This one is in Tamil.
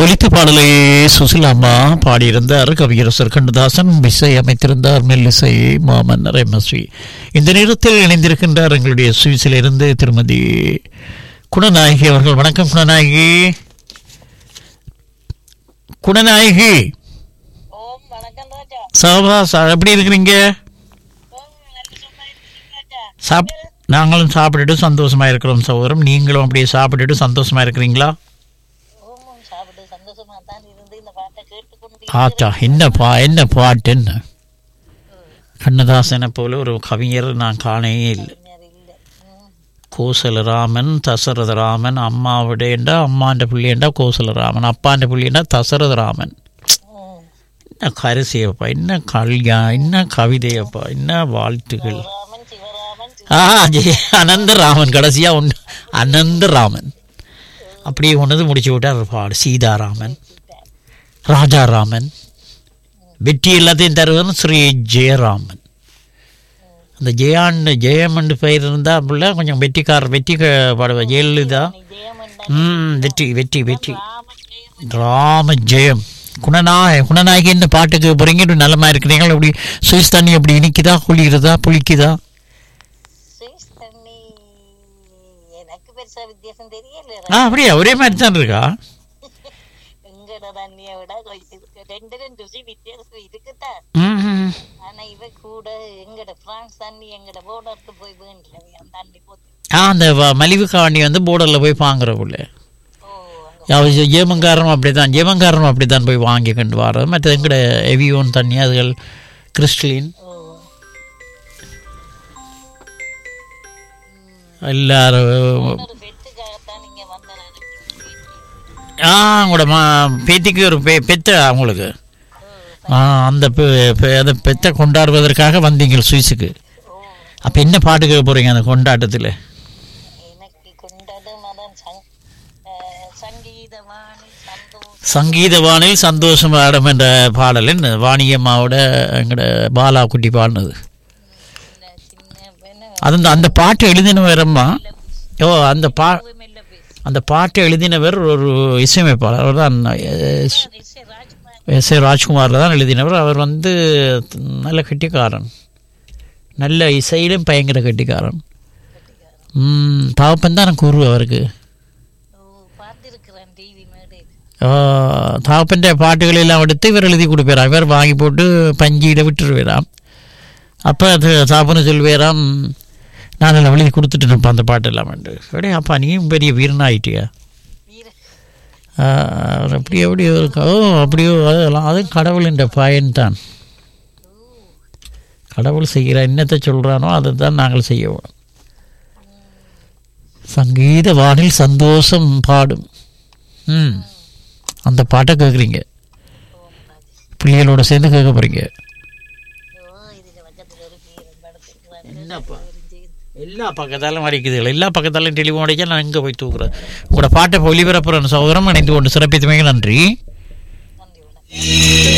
ஒலித்த பாடலை சுசிலாம்மா பாடியிருந்தார் கவியரசர் கண்ணதாசன் இசை அமைத்திருந்தார் மெல்லிசை மாமன்னர் எம்எஸ்வி இந்த நேரத்தில் இணைந்திருக்கின்றார் எங்களுடைய சுவிஸிலிருந்து திருமதி குணநாயகி அவர்கள் வணக்கம் குணநாயகி குணநாயகி ஓம் வணக்கம் ராஜா சாபா சா எப்படி இருக்கிறீங்க ஓம் நல்ல சும்மா இருக்கீங்க ராஜா சாப் நாங்களும் சாப்பிட்டுட்டு சந்தோஷமா இருக்கிறோம் சகோதரம் நீங்களும் அப்படியே சாப்பிட்டுட்டு சந்தோஷமா இருக்கிறீங்களா ஓமும் சாப்பிட்டு சந்தோஷமா தான் இருந்து இந்த பாட்டை கேட்டுக்கொண்டு ஆச்சா என்ன பா என்ன பாட்டு என்ன கண்ணதாசனை போல ஒரு கவிஞர் நான் காணையே இல்லை அறிஞர் இல்லை ம், கோசலராமன் தசரதராமன் அம்மாவுடையண்டா அம்மாண்ட பிள்ளையண்டா கோசலராமன் அப்பாண்ட பிள்ளையண்டா தசரதராமன் ம். என்ன கரிசியப்பா என்ன கல்யா என்ன கவிதையப்பா என்ன வாழ்த்துக்கள் ராமன் சிவராமன் சி- ஆ ஜெய அனந்தராமன் கடைசியா ஒன்று அனந்தராமன் அப்படியே ஒன்று முடிச்சு விட்டார் பாடு சீதாராமன் ராஜாராமன் வெற்றி எல்லாத்தையும் தருவதும் ஸ்ரீ ஜெயராமன் அந்த ஜெயான்னு ஜெயமண்டு பெயர் இருந்தால் அப்படில கொஞ்சம் வெற்றிக்காரர் வெற்றி க- பாடுவா ஜெயலலிதா நீ ஜெயமண்டன் ம் வெற்றி வெற்றி வெற்றி ராமன் ஜெயம் ராம ஜெயம் குணநாய குணநாயகி இந்த பாட்டுக்கு போறீங்க இப்படி நல்லமா இருக்கிறீங்களா அப்படி சுவிஸ் தண்ணி அப்படி இனிக்குதா குளிருதா புளிக்குதா சுவிஸ் தண்ணி எனக்கு பெருசா வித்தியாசம் தெரியல ஆ அப்படியா ஒரே மாதிரி தான் இருக்கா எங்கட தண்ணியை விட கொஞ்சம் இருக்கு. ரெண்டு ரெண்டு ருசி வித்தியாசம் இருக்குதான் ம் ம். ஆனா இவ கூட எங்கட பிரான்ஸ் தண்ணி எங்கட போர்டருக்கு போய் வேண்டல அந்த தண்ணி போத்து ஆ அந்த வ- மலிவு காவண்டி வந்து போர்டரில் போய் வாங்குற புள்ள ஓ அங்க ஜேமங்காரனும் அப்படி தான் ஜேமங்காரனும் அப்படி தான் போய் வாங்கி கொண்டு வர்றது மற்ற எங்கட எவியோன் தண்ணி அதுகள் கிறிஸ்டலின் ஓ எல்லாரும் ஒரு பெட்டுக்காகத்தான் நீங்க வந்த ஆ உங்களோட மா பேத்திக்கு ஒரு பெ பெத்த அவங்களுக்கு ஆ அந்த பெ- பெ- அந்த பெத்தை கொண்டாடுவதற்காக வந்தீங்க சுவிஸுக்கு ஓ அப்போ என்ன பாட்டு கேட்க போகிறீங்க அந்த கொண்டாட்டத்தில் எனக்கு கொண்டது மதன் சங் அஹ், சங்கீதவாணி சந்தோஷ் சங்கீதவானில் சந்தோஷம் ஆடம் என்ற பாடல் என்ன வாணியம்மாவோட எங்கட பாலா குட்டி பாடினது சின்ன பெண்ணு அது அந்த- அந்த பாட்டு எழுதினவரம்மா ஓ அந்த பா மெல்ல பேசு அந்த பாட்டை எழுதினவர் ஒரு இசையமைப்பாளர் அவர் தான் S Rishi Rajkumar S A ராஜ்குமாரில் தான் எழுதினவர் அவர் வந்து நல்ல கெட்டிக்காரன் நல்ல இசையிலும் பயங்கர கெட்டிக்காரன் ம் தகப்பன் தான் குரு அவருக்கு ஓ பார்த்திருக்கிறேன் டிவி மேடையில் தகப்பன்ற பாட்டுகளை எல்லாம் எடுத்து இவர் எழுதி கொடுப்பாராம் இவர் வாங்கி போட்டு பஞ்சியிட விட்டுருவாராம் அப்போ அது சாப்பின்னு சொல்லுவாராம் நான் எல்லாம் எழுதி கொடுத்துட்டு இருப்பேன் அந்த பாட்டு எல்லாம் அப்படியே அப்பா நீயும் பெரிய வீரனாயிட்டியா வீர ஆஹ் அப்படி எப்படியோ இருக்கா ஓ அப்படியோ அதெல்லாம் அதுவும் கடவுளின் பயன் தான் கடவுள் செய்கிற என்னத்தை சொல்கிறானோ அதை தான் நாங்கள் செய்வோம் சங்கீத வானில் சந்தோஷம் பாடும் ம் அந்த பாட்டை கேட்குறீங்க பிள்ளைகளோட சேர்ந்து கேட்க போகிறீங்க ஓ இதுக்கு பக்கத்தில் ஒரு வீரன் படுத்திருக்கிறார் என்னப்பா எல்லா பக்கத்தாலும் அடிக்குதுகள் எல்லா பக்கத்தாலும் டெலிஃபோன் அடிக்க நான் எங்கே போய் தூக்குறேன் உங்களோட பாட்டை ஒளிபரப்புறேன் சகோதரம் இணைந்து கொண்டு சிறப்பித்தமைக்கு நன்றி நன்றி வணக்கம்